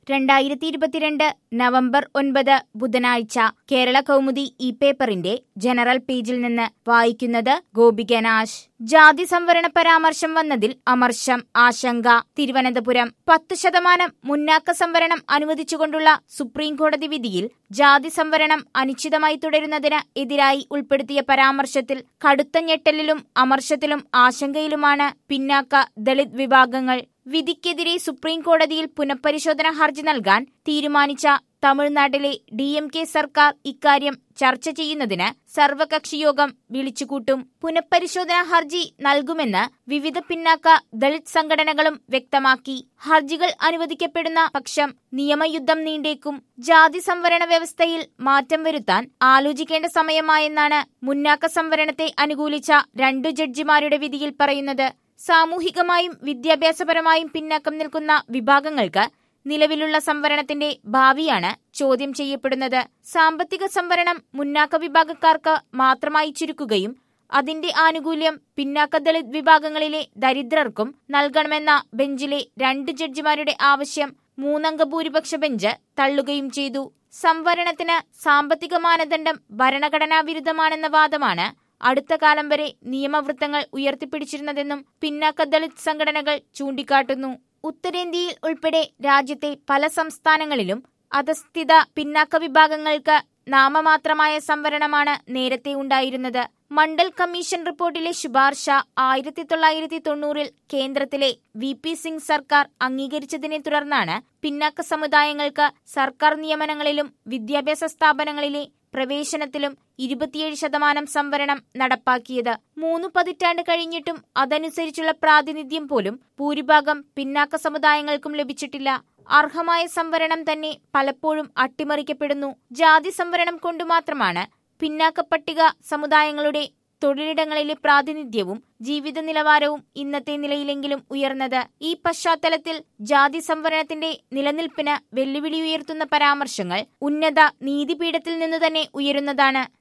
രണ്ടായിരത്തി ഇരുപത്തിരണ്ട് നവംബർ ഒൻപത് ബുധനാഴ്ച കേരള കൗമുദി ഈ പേപ്പറിന്റെ ജനറൽ പേജിൽ നിന്ന് വായിക്കുന്നത് ഗോപികനാശ് ജാതി സംവരണ പരാമർശം വന്നതിൽ അമർഷം ആശങ്ക തിരുവനന്തപുരം പത്ത് ശതമാനം മുന്നാക്ക സംവരണം അനുവദിച്ചുകൊണ്ടുള്ള സുപ്രീം കോടതി വിധിയിൽ ജാതി സംവരണം അനിശ്ചിതമായി തുടരുന്നതിന് എതിരായി ഉൾപ്പെടുത്തിയ പരാമർശത്തിൽ കടുത്ത ഞെട്ടലിലും അമർഷത്തിലും ആശങ്കയിലുമാണ് പിന്നാക്ക ദളിത് വിഭാഗങ്ങൾ വിധിക്കെതിരെ സുപ്രീം കോടതിയിൽ പുനഃപരിശോധന ഹർജി നൽകാൻ തീരുമാനിച്ച തമിഴ്നാട്ടിലെ ഡി എം കെ സർക്കാർ ഇക്കാര്യം ചർച്ച ചെയ്യുന്നതിന് സർവകക്ഷിയോഗം വിളിച്ചുകൂട്ടും പുനഃപരിശോധനാ ഹർജി നൽകുമെന്ന് വിവിധ പിന്നാക്ക ദളിത് സംഘടനകളും വ്യക്തമാക്കി ഹർജികൾ അനുവദിക്കപ്പെടുന്ന പക്ഷം നിയമയുദ്ധം നീണ്ടേക്കും ജാതി സംവരണ വ്യവസ്ഥയിൽ മാറ്റം വരുത്താൻ ആലോചിക്കേണ്ട സമയമായെന്നാണ് മുന്നാക്ക സംവരണത്തെ അനുകൂലിച്ച രണ്ടു ജഡ്ജിമാരുടെ വിധിയിൽ പറയുന്നത് സാമൂഹികമായും വിദ്യാഭ്യാസപരമായും പിന്നാക്കം നിൽക്കുന്ന വിഭാഗങ്ങൾക്ക് നിലവിലുള്ള സംവരണത്തിന്റെ ഭാവിയാണ് ചോദ്യം ചെയ്യപ്പെടുന്നത് സാമ്പത്തിക സംവരണം മുന്നാക്ക വിഭാഗക്കാർക്ക് മാത്രമായി ചുരുക്കുകയും അതിന്റെ ആനുകൂല്യം പിന്നാക്ക ദളിത് വിഭാഗങ്ങളിലെ ദരിദ്രർക്കും നൽകണമെന്ന ബെഞ്ചിലെ രണ്ട് ജഡ്ജിമാരുടെ ആവശ്യം മൂന്നംഗ ഭൂരിപക്ഷ ബെഞ്ച് തള്ളുകയും ചെയ്തു സംവരണത്തിന് സാമ്പത്തിക മാനദണ്ഡം ഭരണഘടനാ വിരുദ്ധമാണെന്ന വാദമാണ് അടുത്ത കാലം വരെ നിയമവൃത്തങ്ങൾ ഉയർത്തിപ്പിടിച്ചിരുന്നതെന്നും പിന്നാക്ക ദളിത് സംഘടനകൾ ചൂണ്ടിക്കാട്ടുന്നു ഉത്തരേന്ത്യയിൽ ഉൾപ്പെടെ രാജ്യത്തെ പല സംസ്ഥാനങ്ങളിലും അധസ്ഥിത പിന്നാക്ക വിഭാഗങ്ങൾക്ക് നാമമാത്രമായ സംവരണമാണ് നേരത്തെ ഉണ്ടായിരുന്നത് മണ്ഡൽ കമ്മീഷൻ റിപ്പോർട്ടിലെ ശുപാർശ ആയിരത്തി തൊള്ളായിരത്തി തൊണ്ണൂറിൽ കേന്ദ്രത്തിലെ വി പി സിംഗ് സർക്കാർ അംഗീകരിച്ചതിനെ തുടർന്നാണ് പിന്നാക്ക സമുദായങ്ങൾക്ക് സർക്കാർ നിയമനങ്ങളിലും വിദ്യാഭ്യാസ സ്ഥാപനങ്ങളിലെ പ്രവേശനത്തിലും ഇരുപത്തിയേഴ് ശതമാനം സംവരണം നടപ്പാക്കിയത് മൂന്ന് പതിറ്റാണ്ട് കഴിഞ്ഞിട്ടും അതനുസരിച്ചുള്ള പ്രാതിനിധ്യം പോലും ഭൂരിഭാഗം പിന്നാക്ക സമുദായങ്ങൾക്കും ലഭിച്ചിട്ടില്ല അർഹമായ സംവരണം തന്നെ പലപ്പോഴും അട്ടിമറിക്കപ്പെടുന്നു ജാതി സംവരണം കൊണ്ടു മാത്രമാണ് പിന്നാക്ക പട്ടിക സമുദായങ്ങളുടെ തൊഴിലിടങ്ങളിലെ പ്രാതിനിധ്യവും ജീവിത നിലവാരവും ഇന്നത്തെ നിലയിലെങ്കിലും ഉയർന്നത് ഈ പശ്ചാത്തലത്തിൽ ജാതി സംവരണത്തിന്റെ നിലനിൽപ്പിന് വെല്ലുവിളി ഉയർത്തുന്ന പരാമർശങ്ങൾ ഉന്നത നീതിപീഠത്തിൽ നിന്നു തന്നെ ഉയരുന്നതാണ്